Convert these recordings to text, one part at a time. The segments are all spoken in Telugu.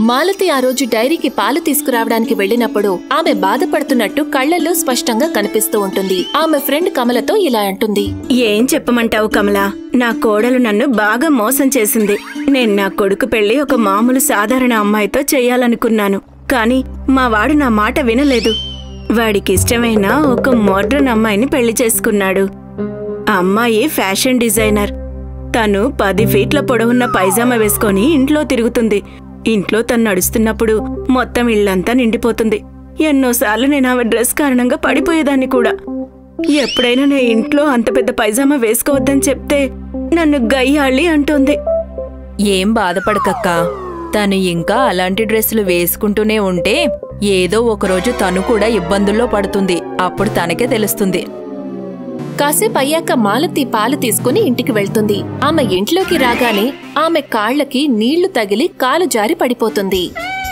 మాలతి ఆ రోజు డైరీకి పాలు తీసుకురావడానికి వెళ్ళినప్పుడు ఆమె బాధపడుతున్నట్టు కళ్లల్లో స్పష్టంగా కనిపిస్తూ ఉంటుంది ఆమె ఫ్రెండ్ కమలతో ఇలా అంటుంది ఏం చెప్పమంటావు కమలా నా కోడలు నన్ను బాగా మోసం చేసింది నేను నా కొడుకు పెళ్లి ఒక మామూలు సాధారణ అమ్మాయితో చెయ్యాలనుకున్నాను కాని మా వాడు నా మాట వినలేదు వాడికి ఇష్టమైన ఒక మోడ్రన్ అమ్మాయిని పెళ్లి చేసుకున్నాడు ఆ అమ్మాయి ఫ్యాషన్ డిజైనర్ తను పది ఫీట్ల పొడవున్న పైజామా వేసుకొని ఇంట్లో తిరుగుతుంది ఇంట్లో తను నడుస్తున్నప్పుడు మొత్తం ఇల్లంతా నిండిపోతుంది ఎన్నోసార్లు నేను ఆమె డ్రెస్ కారణంగా పడిపోయేదాన్ని కూడా ఎప్పుడైనా నేను ఇంట్లో అంత పెద్ద పైజామా వేసుకోవద్దని చెప్తే నన్ను గయ్యాళి అంటోంది ఏం బాధపడకక్కా తను ఇంకా అలాంటి డ్రెస్సులు వేసుకుంటూనే ఉంటే ఏదో ఒకరోజు తను కూడా ఇబ్బందుల్లో పడుతుంది అప్పుడు తనకే తెలుస్తుంది కాసేపు అయ్యాక మాలతి పాలు తీసుకుని ఇంటికి వెళ్తుంది ఆమె ఇంట్లోకి రాగానే ఆమె కాళ్లకి నీళ్లు తగిలి కాలు జారి పడిపోతుంది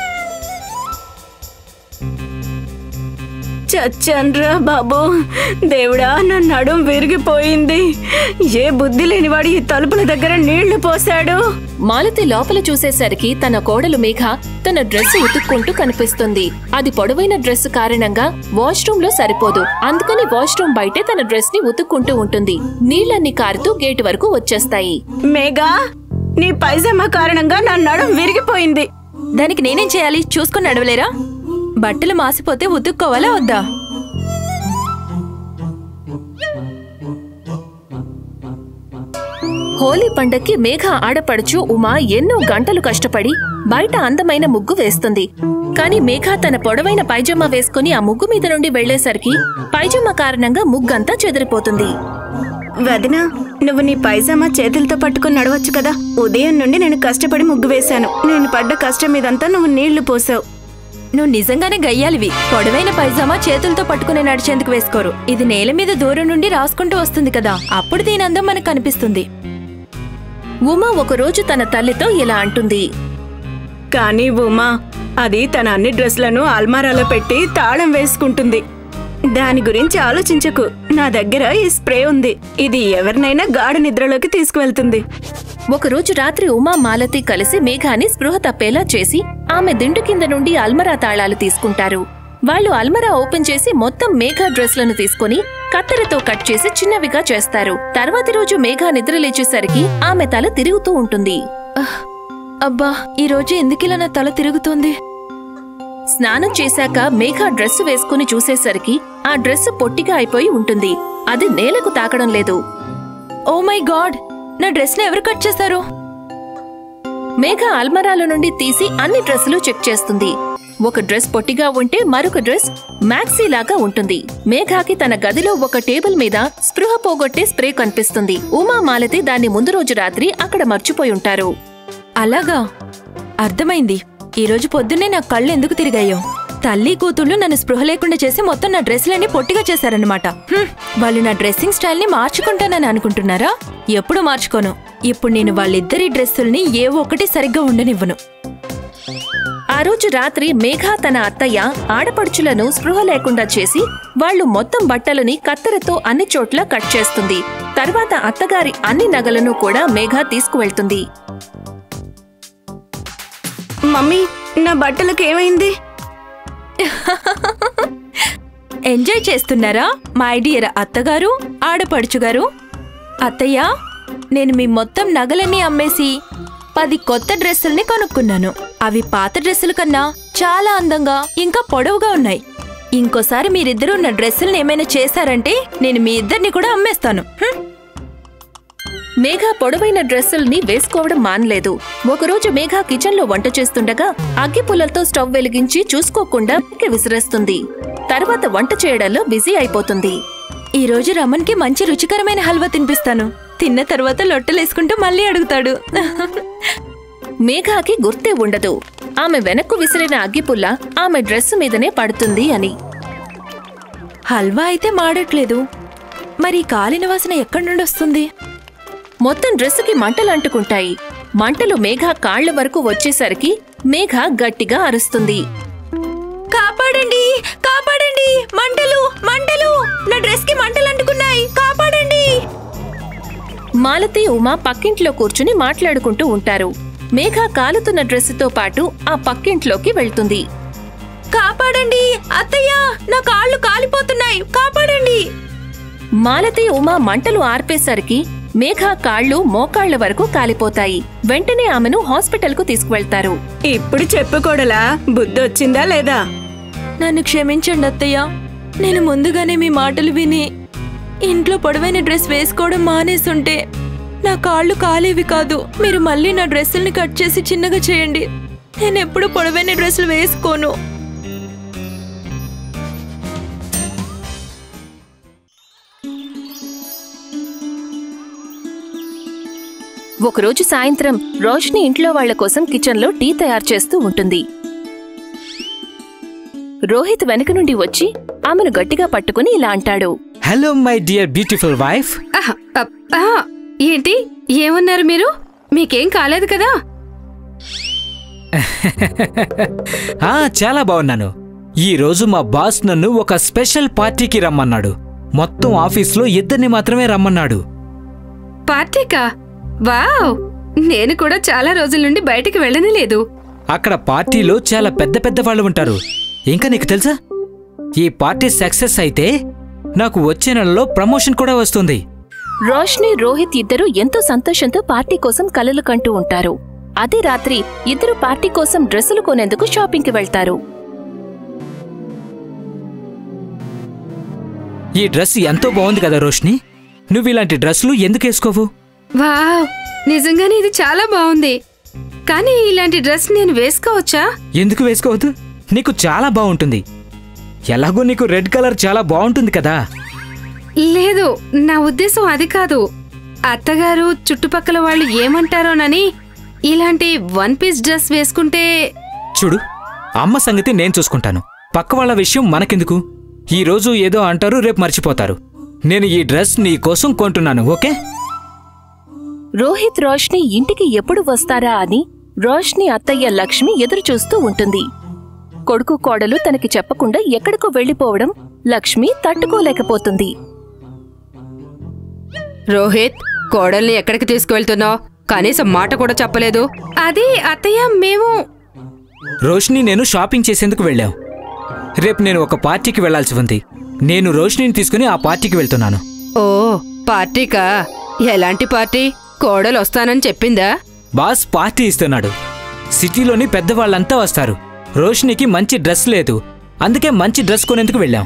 చచ్చన్రా బాబు దేవుడా నా నడుం విరిగిపోయింది ఏ బుద్ధి లేనివాడు ఈ తలుపుల దగ్గర నీళ్లు పోశాడు మాలతి లోపల చూసేసరికి తన కోడలు మేఘ తన డ్రెస్ ఉతుక్కుంటూ కనిపిస్తుంది అది పొడవైన డ్రెస్ కారణంగా వాష్రూమ్ లో సరిపోదు అందుకని వాష్రూమ్ బయటే తన డ్రెస్ ని ఉతుక్కుంటూ ఉంటుంది నీళ్లన్నీ కారుతూ గేటు వరకు వచ్చేస్తాయి మేఘా నీ పైజామా కారణంగా నా నడుం విరిగిపోయింది దానికి నేనేం చేయాలి చూసుకుని నడవలేరా బట్టలు మాసిపోతే ఉతుక్కోవాలా వద్దా హోలీ పండక్కి మేఘ ఆడపడుచు ఉమా ఎన్నో గంటలు కష్టపడి బయట అందమైన ముగ్గు వేస్తుంది కాని మేఘ తన పొడవైన పైజామా వేసుకుని ఆ ముగ్గు మీద నుండి వెళ్లేసరికి పైజామా కారణంగా ముగ్గంతా చెదిరిపోతుంది వదినా నువ్వు నీ పైజామా చేతులతో పట్టుకుని నడవచ్చు కదా ఉదయం నుండి నేను కష్టపడి ముగ్గు వేశాను నేను పడ్డ కష్టం మీదంతా నువ్వు నీళ్లు పోసావు నువ్వు నిజంగానే గయ్యాలివి పొడవైన పైజామా చేతులతో పట్టుకుని నడిచేందుకు వేసుకోరు ఇది నేల మీద దూరం నుండి రాసుకుంటూ వస్తుంది కదా అప్పుడు దీని అందం మనకు కనిపిస్తుంది ఉమా ఒకరోజు తన తల్లితో ఇలా అంటుంది కానీ ఉమా అది తన అన్ని డ్రెస్లను అల్మారాలో పెట్టి తాళం వేసుకుంటుంది దాని గురించి ఆలోచించకు నా దగ్గర ఈ స్ప్రే ఉంది ఇది ఎవరినైనా గాఢ నిద్రలోకి తీసుకువెళ్తుంది ఒకరోజు రాత్రి ఉమా మాలతి కలిసి మేఘాని స్పృహ తప్పేలా చేసి ఆమె దిండు కింద నుండి అల్మరా తాళాలు తీసుకుంటారు వాళ్ళు అల్మరా ఓపెన్ చేసి మొత్తం మేఘా డ్రెస్లను తీసుకుని కత్తెరతో కట్ చేసి చిన్నవిగా చేస్తారు తర్వాతి రోజు మేఘా నిద్ర లేచేసరికి ఆమె తల తిరుగుతూ ఉంటుంది అబ్బా ఈ రోజు ఎందుకిలా నా తల తిరుగుతోంది స్నానం చేశాక మేఘా డ్రెస్ వేసుకుని చూసేసరికి ఆ డ్రెస్ పొట్టిగా అయిపోయి ఉంటుంది అది నేలకు తాకడం లేదు ఓ మై గాడ్ నా డ్రెస్ ని ఎవరు కట్ చేశారు మేఘ అల్మరాల నుండి తీసి అన్ని డ్రెస్సులు చెక్ చేస్తుంది ఒక డ్రెస్ పొట్టిగా ఉంటే మరొక డ్రెస్ మ్యాక్సీ లాగా ఉంటుంది మేఘాకి తన గదిలో ఒక టేబుల్ మీద స్పృహ పోగొట్టే స్ప్రే కనిపిస్తుంది ఉమా మాలతి దాన్ని ముందు రోజు రాత్రి అక్కడ మర్చిపోయి ఉంటారు అలాగా అర్థమైంది ఈ రోజు పొద్దున్నే నా కళ్ళు ఎందుకు తిరిగాయో తల్లి కూతుళ్ళు నన్ను స్పృహ లేకుండా చేసి మొత్తం నా డ్రెస్సులన్నీ పొట్టిగా చేశారన్నమాట హ్మ్, వాళ్ళు నా డ్రెస్సింగ్ స్టైల్ ని మార్చుకుంటానని అనుకుంటున్నారా ఎప్పుడు మార్చుకోను ఇప్పుడు నేను వాళ్ళిద్దరి డ్రెస్సుల్ని ఏ ఒక్కటి సరిగ్గా ఉండనివ్వను ఆ రోజు రాత్రి మేఘ తన అత్తయ్య ఆడపడుచులను స్పృహ లేకుండా చేసి వాళ్ళు మొత్తం బట్టలని కత్తెరతో అన్ని చోట్ల కట్ చేస్తుంది తర్వాత అత్తగారి అన్ని నగలను కూడా మేఘ తీసుకువెళ్తుంది మమ్మీ నా బట్టలకు ఏమైంది ఎంజాయ్ చేస్తున్నారా మై డియర్ అత్తగారు ఆడపడుచుగారు అత్తయ్య నేను మీ మొత్తం నగలన్నీ అమ్మేసి పది కొత్త డ్రెస్సుల్ని కొనుక్కున్నాను అవి పాత డ్రెస్సుల కన్నా చాలా అందంగా ఇంకా పొడవుగా ఉన్నాయి ఇంకోసారి మీరిద్దరూ నా డ్రెస్సుల్ని ఏమైనా చేశారంటే నేను మీ ఇద్దరిని కూడా అమ్మేస్తాను హ్మ్. మేఘ పొడవైన డ్రెస్సుల్ని వేసుకోవడం మానలేదు ఒకరోజు మేఘ కిచెన్ లో వంట చేస్తుండగా అగ్గి పుల్లలతో స్టవ్ వెలిగించి చూసుకోకుండా పైకి విసిరేస్తుంది తర్వాత వంట చేయడంలో బిజీ అయిపోతుంది ఈ రోజు రమన్కి మంచి రుచికరమైన హల్వా తినిపిస్తాను తిన్న తర్వాత లొట్టలేసుకుంటూ మళ్ళీ అడుగుతాడు మేఘాకి గుర్తే ఉండదు ఆమె వెనక్కు విసిరిన అగ్గిపుల్ల ఆమె డ్రెస్ మీదనే పడుతుంది అని హల్వా అయితే మాడట్లేదు మరి ఈ కాలిన వాసన ఎక్కడి నుండి వస్తుంది మొత్తం డ్రెస్సుకి మంటలు అంటుకుంటాయి మంటలు మేఘ కాళ్ల వరకు వచ్చేసరికి మేఘ గట్టిగా అరుస్తుంది కాపాడండి కాపాడండి మంటలు మంటలు నా డ్రెస్ కి మంటలు అంటుకున్నాయి కాపాడండి మాలతి ఉమా పక్కింట్లో కూర్చుని మాట్లాడుకుంటూ ఉంటారు మేఘ కాలుతున్న డ్రెస్సుతో పాటు ఆ పక్కింట్లోకి వెళ్తుంది కాపాడండి అత్తయ్య నా కాళ్ళు కాలిపోతున్నాయి కాపాడండి మాలతి ఉమా మంటలు ఆర్పేసరికి మేఘ కాళ్ళు మోకాళ్ల వరకు కాలిపోతాయి వెంటనే ఆమెను హాస్పిటల్కు తీసుకువెళ్తారు ఇప్పుడు చెప్పుకోడలా బుద్ధొచ్చిందా లేదా నన్ను క్షమించండి అత్తయ్య నేను ముందుగానే మీ మాటలు విని ఇంట్లో పొడవైన డ్రెస్ వేసుకోవడం మానేసుంటే నా కాళ్ళు కాలేవి కాదు మీరు మళ్ళీ నా డ్రెస్సుల్ని కట్ చేసి చిన్నగా చేయండి నేను ఎప్పుడు పొడవైన డ్రెస్సులు వేసుకోను ఒకరోజు సాయంత్రం రోష్ని ఇంట్లో వాళ్ల కోసం కిచెన్లో టీ తయారు చేస్తూ ఉంటుంది రోహిత్ వెనక నుండి వచ్చి ఆమెను గట్టిగా పట్టుకుని ఇలా అంటాడు hello my dear beautiful wife ఆహ్, అప్, ఆహ్, ఏంటి ఏమన్నారు మీరు మీకేం కాలేదు కదా ఆ చాలా బాగున్నాను ఈ రోజు మా బాస్ నన్ను ఒక స్పెషల్ పార్టీకి రమ్మన్నాడు మొత్తం ఆఫీస్లో ఇద్దరిని మాత్రమే రమ్మన్నాడు పార్టీకా వావ్ నేను కూడా చాలా రోజుల నుండి బయటికి వెళ్ళనే లేదు అక్కడ పార్టీలో చాలా పెద్ద పెద్ద వాళ్ళు ఉంటారు ఇంకా నీకు తెలుసా ఈ పార్టీ సక్సెస్ అయితే నాకు వచ్చే నెలలో ప్రమోషన్ కూడా వస్తుంది రోష్ని రోహిత్ ఇద్దరూ ఎంతో సంతోషంతో పార్టీ కోసం కలలు కంటూ ఉంటారు అదే రాత్రి ఇద్దరు పార్టీ కోసం డ్రెస్సులు కొనేందుకు షాపింగ్కి వెళ్తారు ఈ డ్రెస్ ఎంతో బాగుంది కదా రోష్ని నువ్వు ఇలాంటి డ్రెస్సులు ఎందుకు వేసుకోవు వావ్ నిజంగానే ఇది చాలా బాగుంది కానీ ఇలాంటి డ్రెస్ నేను వేసుకోవచ్చా ఎందుకు వేసుకోవద్దు నీకు చాలా బాగుంటుంది ఎలాగో నీకు రెడ్ కలర్ చాలా బాగుంటుంది కదా లేదు నా ఉద్దేశం అది కాదు అత్తగారు చుట్టుపక్కల వాళ్ళు ఏమంటారోనని ఇలాంటి వన్ పీస్ డ్రెస్ వేసుకుంటే చూడు అమ్మ సంగతి నేను చూసుకుంటాను పక్క వాళ్ళ విషయం మనకెందుకు ఈ రోజు ఏదో అంటారు రేపు మర్చిపోతారు నేను ఈ డ్రెస్ నీ కోసం కొంటున్నాను ఓకే రోహిత్ రోష్ని ఇంటికి ఎప్పుడు వస్తారా అని రోష్ని అత్తయ్య లక్ష్మి ఎదురు చూస్తూ ఉంటుంది కొడుకు కోడలు తనకి చెప్పకుండా ఎక్కడికో వెళ్లిపోవడం లక్ష్మి తట్టుకోలేకపోతుంది రోహిత్ కోడల్ని ఎక్కడికి తీసుకువెళ్తున్నావు కనీసం మాట కూడా చెప్పలేదు అది అత్తయ్య మేము రోష్ని నేను షాపింగ్ చేసేందుకు వెళ్ళాం రేపు నేను ఒక పార్టీకి వెళ్ళాల్సి ఉంది నేను రోష్నిని తీసుకుని ఆ పార్టీకి వెళ్తున్నాను ఓ పార్టీకా ఎలాంటి పార్టీ కోడలు వస్తానని చెప్పిందా బాస్ పార్టీ ఇస్తున్నాడు సిటీలోని పెద్దవాళ్ళంతా వస్తారు రోష్నికి మంచి డ్రెస్ లేదు అందుకే మంచి డ్రెస్ కొనేందుకు వెళ్ళాం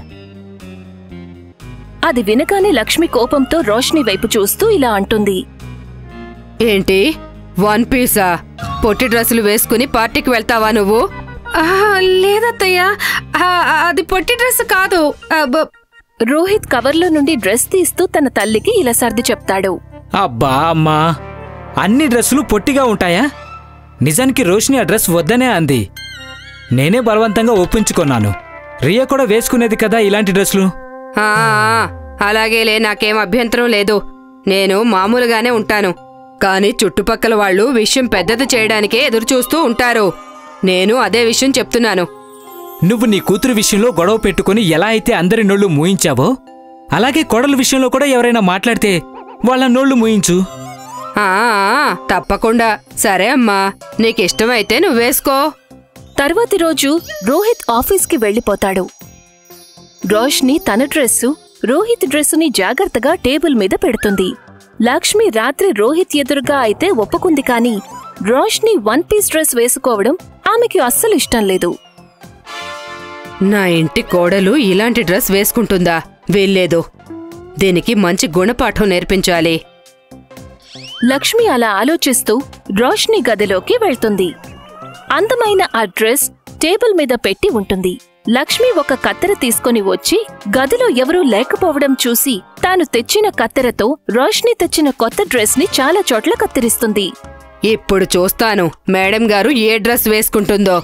అది వినగానే లక్ష్మి కోపంతో రోష్ని వైపు చూస్తూ ఇలా అంటుంది ఏంటి వన్ పీసా పొట్టి డ్రెస్సులు వేసుకుని పార్టీకి వెళ్తావా నువ్వు లేదత్తయ్య అది పొట్టి డ్రెస్ కాదు రోహిత్ కవర్లో నుండి డ్రెస్ తీస్తూ తన తల్లికి ఇలా సర్ది చెప్తాడు అబ్బా అమ్మా అన్ని డ్రెస్సులు పొట్టిగా ఉంటాయా నిజానికి రోషిని ఆ డ్రెస్ వద్దనే అంది నేనే బలవంతంగా ఒప్పించుకున్నాను రియా కూడా వేసుకునేది కదా ఇలాంటి డ్రెస్సులు ఆ, ఆ, అలాగేలే నాకేం అభ్యంతరం లేదు నేను మామూలుగానే ఉంటాను కానీ చుట్టుపక్కల వాళ్ళు విషయం పెద్దది చేయడానికే ఎదురుచూస్తూ ఉంటారు నేను అదే విషయం చెప్తున్నాను నువ్వు నీ కూతురు విషయంలో గొడవ పెట్టుకుని ఎలా అయితే అందరి నోళ్లు మూయించావో అలాగే కొడల విషయంలో కూడా ఎవరైనా మాట్లాడితే వాళ్ళ నోళ్లు మూయించు ఆ, ఆ, తప్పకుండా సరే అమ్మా నీకిష్టమైతే నువ్వేసుకో తర్వాతి రోజు రోహిత్ ఆఫీస్కి వెళ్లిపోతాడు రోష్ని తన డ్రెస్సు రోహిత్ డ్రెస్సుని జాగ్రత్తగా టేబుల్ మీద పెడుతుంది లక్ష్మి రాత్రి రోహిత్ ఎదురుగా అయితే ఒప్పుకుంది కాని రోష్ని వన్ పీస్ డ్రెస్ వేసుకోవడం ఆమెకి అస్సలు ఇష్టం లేదు నా ఇంటి కోడలు ఇలాంటి డ్రెస్ వేసుకుంటుందా వీల్లేదు దీనికి మంచి గుణపాఠం నేర్పించాలి లక్ష్మి అలా ఆలోచిస్తూ రోష్ని గదిలోకి వెళ్తుంది అందమైన ఆ డ్రెస్ టేబుల్ మీద పెట్టి ఉంటుంది లక్ష్మి ఒక కత్తెర తీసుకొని వచ్చి గదిలో ఎవరూ లేకపోవడం చూసి తాను తెచ్చిన కత్తెరతో రోష్ని తెచ్చిన కొత్త డ్రెస్ ని చాలా చోట్ల కత్తిరిస్తుంది ఇప్పుడు చూస్తాను మేడం గారు ఏ డ్రెస్ వేసుకుంటుందో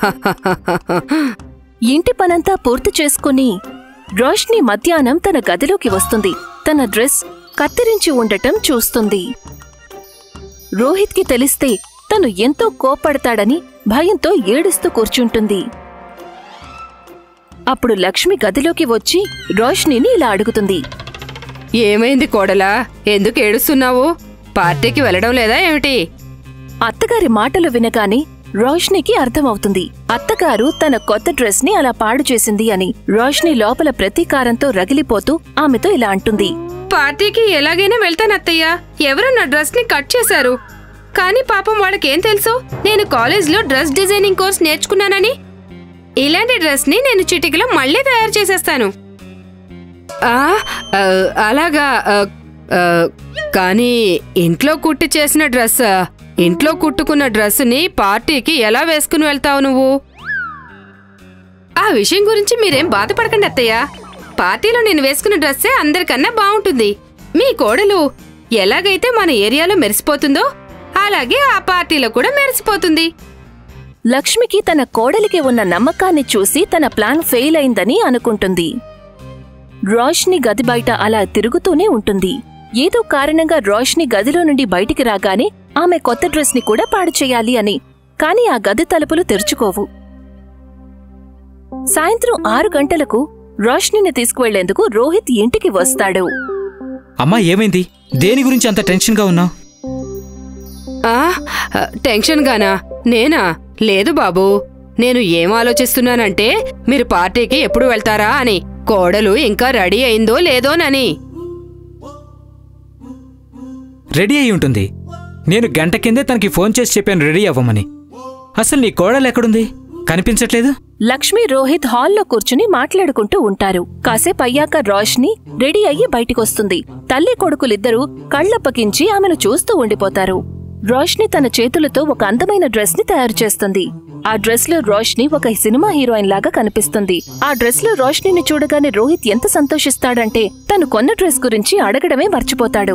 ఇంటి పనంతా పూర్తి చేసుకుని రోష్ని మధ్యాహ్నం తన గదిలోకి వస్తుంది తన డ్రెస్ కత్తిరించి ఉండటం చూస్తుంది రోహిత్కి తెలిస్తే తను ఎంతో కోప్పడతాడని భయంతో ఏడుస్తూ కూర్చుంటుంది అప్పుడు లక్ష్మి గదిలోకి వచ్చి రోష్నిని ఇలా అడుగుతుంది ఏమైంది కోడలా ఎందుకు ఏడుస్తున్నావు పార్టీకి వెళ్ళడం లేదా ఏమిటి అత్తగారి మాటలు వినగానే రోష్నికి అర్థమవుతుంది అత్తగారు తన కొత్త డ్రెస్ ని అలా పాడు చేసింది అని రోష్ని లోపల ప్రతీకారంతో రగిలిపోతూ ఆమెతో ఇలా అంటుంది పార్టీకి ఎలాగైనా వెళ్తాను అత్తయ్య ఎవరు నా డ్రెస్ ని కట్ చేశారు కానీ పాపం వాళ్ళకేం తెలుసు నేను కాలేజ్లో డ్రెస్ డిజైనింగ్ కోర్స్ నేర్చుకున్నానని ఇలాంటి డ్రెస్ ని నేను చిటికలో మళ్ళీ తయారు చేసేస్తాను ఆ, ఆ, అలాగా ఆ, ఆ, కానీ ఇంట్లో కుట్టి చేసిన డ్రెస్ ఇంట్లో కుట్టుకున్న డ్రెస్ని పార్టీకి ఎలా వేసుకుని వెళ్తావు నువ్వు ఆ విషయం గురించి మీరేం బాధపడకండి అత్తయ్య పార్టీలో నేను వేసుకున్న డ్రెస్సే అందరికన్నా బాగుంటుంది మీ కోడలు ఎలాగైతే మన ఏరియాలో మెరిసిపోతుందో అలాగే ఆ పార్టీలో కూడా మెరిసిపోతుంది లక్ష్మికి తన కోడలికి ఉన్న నమ్మకాన్ని చూసి తన ప్లాన్ ఫెయిల్ అయిందని అనుకుంటుంది రోష్ని గది బయట అలా తిరుగుతూనే ఉంటుంది ఏదో కారణంగా రోష్ని గదిలో నుండి బయటికి రాగానే ఆమె కొత్త డ్రెస్ ని కూడా పాడు చేయాలి అని కాని ఆ గది తలుపులు తెరుచుకోవు సాయంత్రం ఆరు గంటలకు రోష్నిని తీసుకువెళ్లేందుకు రోహిత్ ఇంటికి వస్తాడు అమ్మా ఏమైంది దేని గురించి అంత టెన్షన్గా ఉన్నావు ఆ టెన్షన్ గానా నేనా లేదు బాబు నేను ఏం ఆలోచిస్తున్నానంటే మీరు పార్టీకి ఎప్పుడు వెళ్తారా అని కోడలు ఇంకా రెడీ అయిందో లేదోనని రెడీ అయి ఉంటుంది నేను గంట కిందే తనకి ఫోన్ చేసి చెప్పాను రెడీ అవ్వమని అసలు నీ కోడలు ఎక్కడుంది కనిపించట్లేదు లక్ష్మి రోహిత్ హాల్లో కూర్చుని మాట్లాడుకుంటూ ఉంటారు కాసేపు అయ్యాక రోష్ని రెడీ అయ్యి బయటికొస్తుంది తల్లి కొడుకులిద్దరూ కళ్ళప్పగించి ఆమెను చూస్తూ ఉండిపోతారు రోష్ని తన చేతులతో ఒక అందమైన డ్రెస్ ని తయారు చేస్తుంది ఆ డ్రెస్ లో రోష్ని ఒక సినిమా హీరోయిన్ లాగా కనిపిస్తుంది ఆ డ్రెస్ లో రోష్నిని చూడగానే రోహిత్ ఎంత సంతోషిస్తాడంటే తను కొన్న డ్రెస్ గురించి అడగడమే మర్చిపోతాడు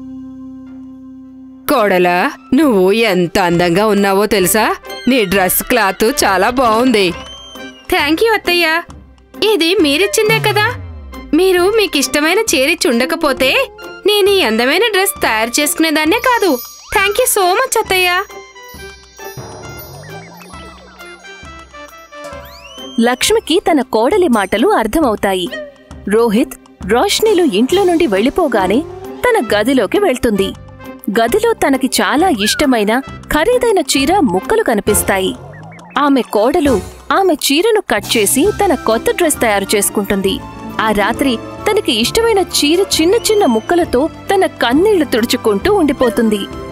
కోడలా నువ్వు ఎంత అందంగా ఉన్నావో తెలుసా నీ డ్రెస్ క్లాత్ చాలా బాగుంది థ్యాంక్ యూ అత్తయ్య ఇది మీరిచ్చిందే కదా మీరు మీకు ఇష్టమైన చీరిచ్చి ఉండకపోతే నేను ఈ అందమైన డ్రెస్ తయారు చేసుకునేదాన్నే కాదు థ్యాంక్ యూ సో మచ్ అత్తయ్య లక్ష్మికి తన కోడలి మాటలు అర్థమవుతాయి రోహిత్ రోష్నిలు ఇంట్లో నుండి వెళ్ళిపోగానే తన గదిలోకి వెళ్తుంది గదిలో తనకి చాలా ఇష్టమైన ఖరీదైన చీర ముక్కలు కనిపిస్తాయి ఆమె కోడలు ఆమె చీరను కట్ చేసి తన కొత్త డ్రెస్ తయారు చేసుకుంటుంది ఆ రాత్రి తనకి ఇష్టమైన చీర చిన్న చిన్న ముక్కలతో తన కన్నీళ్లు తుడుచుకుంటూ ఉండిపోతుంది